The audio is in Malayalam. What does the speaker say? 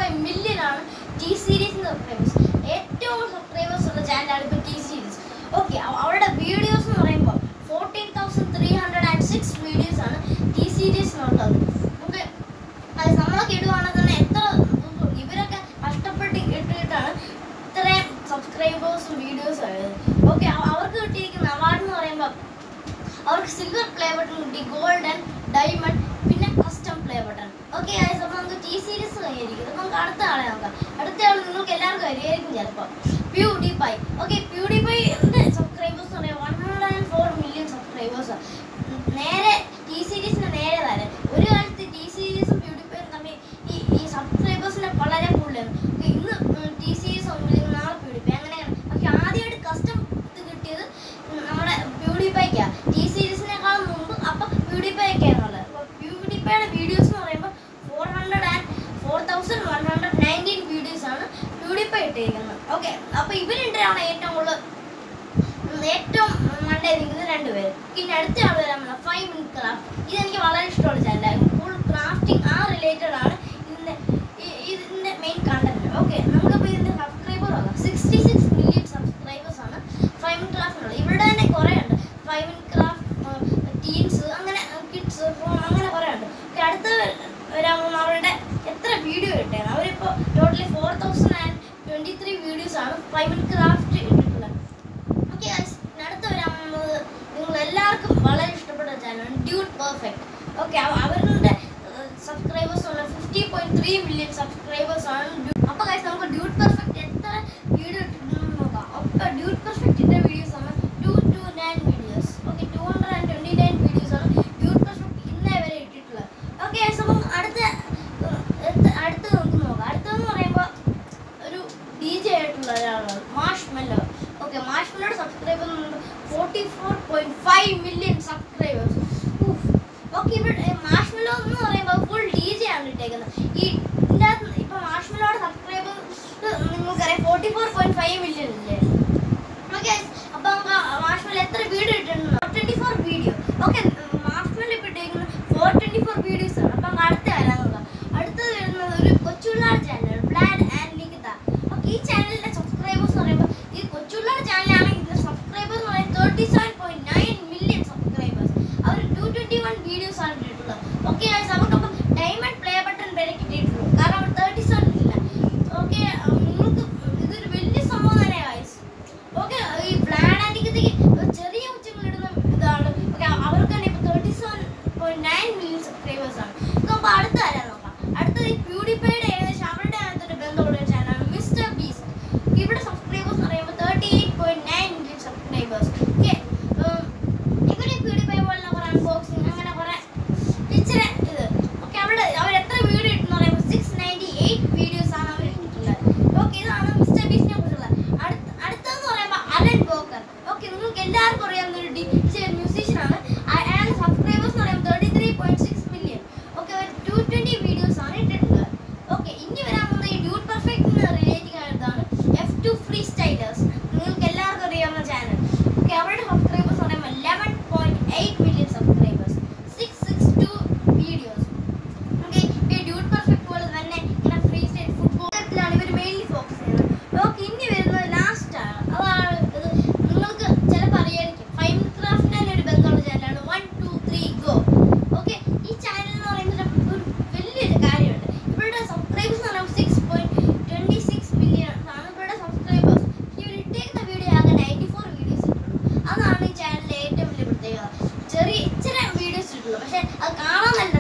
ഫൈവ് മില്യൺ ആണ് ടി സീരീസിന്റെ സബ്സ്ക്രൈബേഴ്സ് ഏറ്റവും സബ്സ്ക്രൈബേഴ്സ് ഉള്ള ചാനലാണ് ഇപ്പോൾ ടി സീരീസ് ഓക്കെ അവരുടെ വീഡിയോസ് എന്ന് പറയുമ്പോൾ fourteen thousand three hundred and six videos ആണ് ടി സീരീസിനുള്ളത് നമുക്ക് അത് നമ്മളൊക്കെ ഇടുവാണെങ്കിൽ തന്നെ എത്ര ഇവരൊക്കെ കഷ്ടപ്പെട്ട് ഇട്ടിട്ടാണ് ഇത്രയും സബ്സ്ക്രൈബേഴ്സും വീഡിയോസും ആയത് ഓക്കെ അവർക്ക് കിട്ടിയിരിക്കുന്ന അവാർഡ് എന്ന് പറയുമ്പോൾ അവർക്ക് സിൽവർ പ്ലേ ബട്ടൺ കിട്ടി ഗോൾഡൻ ഡയമണ്ട് പിന്നെ കസ്റ്റം പ്ലേ ബട്ടൺ ഓക്കെ അപ്പോൾ നമുക്ക് ടി സീരീസ് കഴിഞ്ഞിരിക്കും അപ്പോൾ നമുക്ക് അടുത്ത ആളെ നോക്കാം അടുത്ത ആൾ നിങ്ങൾക്ക് എല്ലാവർക്കും അറിയായിരിക്കും ചിലപ്പോൾ PewDiePie okay PewDiePie subscribers പറയാം one hundred and four million subscribers നേരെ ടി സീരീസിന് നേരെ തന്നെ ഒരു കാലത്ത് ടി സീരീസും പ്യൂഡി പൈയും തമ്മിൽ ഈ ഈ സബ്സ്ക്രൈബേഴ്സിന് വളരെ കൂടുതലാണ് ഓക്കെ ഇന്ന് ടി സീരീസ് മുമ്പിൽ നാളെ പ്യൂഡി പൈ അങ്ങനെയാണ് പക്ഷെ ആദ്യമായിട്ട് കസ്റ്റം ഇത് കിട്ടിയത് നമ്മുടെ പ്യൂഡിഫൈക്കാ ടി സീരീസിനേക്കാളും മുമ്പ് അപ്പൊ പ്യൂഡിഫൈക്കാണുള്ളത് അപ്പൊ പ്യൂഡിഫൈയുടെ വീഡിയോസ് എന്ന് പറയുമ്പോൾ four hundred and four thousand one hundred nineteen videos ആണ് പ്യൂഡിഫൈ ഇട്ടിരിക്കുന്നത് ഓക്കെ അപ്പൊ ഇവരുണ്ടാണ് ഏറ്റവും കൂടുതൽ ഉം, ഏറ്റവും മണ്ടേ നിൽക്കുന്നത് രണ്ടുപേര് പിന്നെ അടുത്ത ആൾ വരാൻ ഫൈവ് മിനിറ്റ് ക്രാഫ്റ്റ് ഇതെനിക്ക് വളരെ ഇഷ്ടമുള്ള ചാനലായിരുന്നു ഫുൾ ക്രാഫ്റ്റിംഗ് ആ റിലേറ്റഡ് ആണ് ഇതിന്റെ ഈ- ഇതിന്റെ മെയിൻ കണ്ടന്റ് ഓക്കെ നമുക്കിപ്പോൾ ഇതിന്റെ സബ്സ്ക്രൈബർ ആകാം സിക്സ്റ്റി സിക്സ് മില്യൺ സബ്സ്ക്രൈബേഴ്സ് ആണ് ഫൈവ് മിനിറ്റ് ക്രാഫ്റ്റിനുള്ളത് ഇവിടെ തന്നെ കുറേ ഉണ്ട് ഫൈവ് മിനിറ്റ് ക്രാഫ്റ്റ് ടീൻസ് അങ്ങനെ കിഡ്സ് ഫോൺ അങ്ങനെ കുറേ ഉണ്ട് ഓക്കെ അടുത്ത വരാൻ പോകുന്ന അവരുടെ എത്ര വീഡിയോ ഇട്ടേന്ന് അവരിപ്പോൾ totally four thousand and twenty three videos ആണ് ഫൈവ് മിനിറ്റ് ക്രാഫ്റ്റ് ഇട്ടിട്ടുള്ളത് ഓക്കെ ഗൈസ് അടുത്ത വരാൻ പോകുന്നത് നിങ്ങൾ എല്ലാവർക്കും വളരെ ഇഷ്ടപ്പെട്ട ചാനലാണ് ഡ്യൂട്ട് പെർഫെക്റ്റ് ഓക്കെ അവരുടെ സബ്സ്ക്രൈബേഴ്സ് ആണ് fifty point three million subscribers ആണ് അപ്പോൾ ഗൈസ് നമുക്ക് ഡ്യൂട്ട് പെർഫെക്റ്റ് എത്ര വീഡിയോ ഇട്ടിട്ടുണ്ടെന്ന് നോക്കാം അപ്പോൾ ഡ്യൂട്ട് പെർഫെക്റ്റിൻ്റെ വീഡിയോസ് ആണ് two two nine videos okay two hundred and twenty nine videos ആണ് ഡ്യൂട്ട് പെർഫെക്റ്റ് ഇന്നേ വരെ ഇട്ടിട്ടുള്ളത് ഓക്കെ ഗൈസ് അപ്പം അടുത്ത ഏഹ്, എത്ത- അടുത്ത നമുക്ക് നോക്കാം അടുത്തതെന്ന് പറയുമ്പോൾ ഒരു ഡി ജെ ആയിട്ടുള്ള ഒരാളാണ് മാഷ് മെല്ലോ ഓക്കെ മാഷ് മെല്ലോയുടെ subscriber forty four point five million subscribers okay ഇവിടെ മാഷ് മെല്ലോ എന്ന് പറയുമ്പോൾ ഫുൾ ഡി ജെ ആണ് ഇട്ടേക്കുന്നത് ഈ ഇതിൻ്റെ അകത്ത് ഇപ്പൊ മാഷ് മെല്ലോയുടെ സബ്സ്ക്രൈബർ നിങ്ങൾക്കറിയാം forty four point five million ഇല്ലേ ഓക്കെ അപ്പൊ നമുക്ക് മാഷ്മൽ എത്ര വീഡിയോ ഇട്ടിട്ടുണ്ട് twenty four video okay Marshmello ഇപ്പൊ ഇട്ടേക്കുന്നത് ഫോർ ട്വന്റി ഫോർ വീഡിയോസ് ആണ് അപ്പൊ നമുക്ക് അടുത്ത വരാൻ നോക്കാം അടുത്തത് വരുന്നത് ഒരു കൊച്ചുള്ളാർ channel Vlad and Nikita okay ഈ ചാനലിന്റെ സബ്സ്ക്രൈബേഴ്സ് പറയുമ്പോൾ ഈ കൊച്ചുള്ളാർ ചാനലാണ് ഇതിന്റെ സബ്സ്ക്രൈബേഴ്സ് പറയുന്നത് thirty seven point nine million subscribers അവർ ടു ട്വന്റി വൺ വീഡിയോസ് ആണ് ഇട്ടിട്ടുള്ളത് ഓക്കെ അവർക്കപ്പം ഡയമണ്ട് പ്ലേ ബട്ടൺ വരെ കിട്ടിയിട്ടുള്ളൂ കാരണം അവർ തേർട്ടി സെവൻ ഇല്ല ഓക്കെ നിങ്ങൾക്ക് ഇതൊരു വലിയ സംഭവം തന്നെ guys. ഓക്കെ ഈ പ്ലാൻ ആൻറ്റിക്കത്തേക്ക് ചെറിയ കൊച്ചുങ്ങളിടുന്ന ഇതാണ് ഓക്കെ അവർക്ക് തന്നെ ഇപ്പൊ thirty seven point nine million subscribers ആണ് നമുക്ക് അടുത്ത ആരാ നോക്കാം അടുത്തത് ഈ പ്യൂഡിഫൈഡ് ഏകദേശം അവരുടെ അകത്തൊരു ബന്ധമുള്ള ഒരു ചാനലാണ് മിസ്റ്റർ ബീസ്റ്റ് ഇവിടെ സബ്സ്ക്രൈബേഴ്സ് പറയുമ്പോൾ thirty eight point nine million subscribers okay ഇവിടെ പ്യൂഡിഫൈ പോലുള്ള കുറെ അൺബോക്സിങ് അങ്ങനെ കുറെ ഇച്ചിരി ഇത് ഓക്കെ അവിടെ അവർ എത്ര വീഡിയോ ഇട്ടെന്ന് പറയുമ്പോൾ സിക്സ് നയൻറ്റി എയ്റ്റ് വീഡിയോസ് ആണ് അവർ ഇട്ടിട്ടുള്ളത് ഓക്കെ ഇതാണ് മിസ്റ്റർ ബീസിനെ കുറിച്ചുള്ളത് അടുത്ത അടുത്തതെന്ന് പറയുമ്പോൾ അലൻ ബോക്കർ ഓക്കെ നിങ്ങൾക്ക് എല്ലാവർക്കും അറിയാവുന്ന ഒരു ഡിജെ മ്യൂസീഷ്യൻ ആണ് അയാളുടെ സബ്സ്ക്രൈബേഴ്സ് എന്ന് പറയുമ്പോൾ thirty three point six million okay ഒരു ടു ട്വന്റി വീഡിയോസ് ആണ് ഇട്ടിട്ടുള്ളത് ഓക്കെ ഇനി വരാൻ പോകുന്ന ഈ ഡ്യൂട്ട് പെർഫെക്റ്റിന് റിലേറ്റിംഗ് ആയിട്ടാണ് എഫ് ടു ഫ്രീ സ്റ്റൈലേഴ്സ് നിങ്ങൾക്ക് എല്ലാവർക്കും അറിയാവുന്ന ചാനൽ ഓക്കെ അവരുടെ സബ്സ്ക്രൈബേഴ്സ് പറയുമ്പോൾ eleven point eight million subscribers six six two videos okay ഈ ഡ്യൂട്ട് പെർഫെക്റ്റ് പോലെ തന്നെ ഇങ്ങനെ ഫ്രീ സ്റ്റൈൽ ഫുട്ബോളിലാണ് ഇവർ മെയിൻലി ഫോക്കസ് ചെയ്യുന്നത് ഓക്കെ ഇനി വരുന്നത് ലാസ്റ്റ് ആണ് അതാണ് ഇത് നിങ്ങൾക്ക് ചിലപ്പോൾ അറിയായിരിക്കും ഫൈവ് ക്രാഫ്റ്റ് തന്നെ ഒരു ബന്ധമുള്ള ചാനലാണ് one two three go okay ഈ ചാനൽ എന്ന് പറയുന്നത് ഒരു വലിയൊരു കാര്യമുണ്ട് ഇവരുടെ സബ്സ്ക്രൈബേഴ്സ് എന്ന് പറയുമ്പോൾ six point twenty six million ആണ് ഇവരുടെ സബ്സ്ക്രൈബേഴ്സ് ഇവർ ഇട്ടേക്കുന്ന വീഡിയോ ആകെ നയൻറ്റി ഫോർ വീഡിയോസ് ഇട്ടുള്ളൂ അതാണ് ഈ ചാനലിലെ ഏറ്റവും വലിയ പ്രത്യേകത ചെറിയ ഇച്ചിരി വീഡിയോസ് ഇട്ടുള്ളൂ പക്ഷെ അത് കാണാൻ നല്ല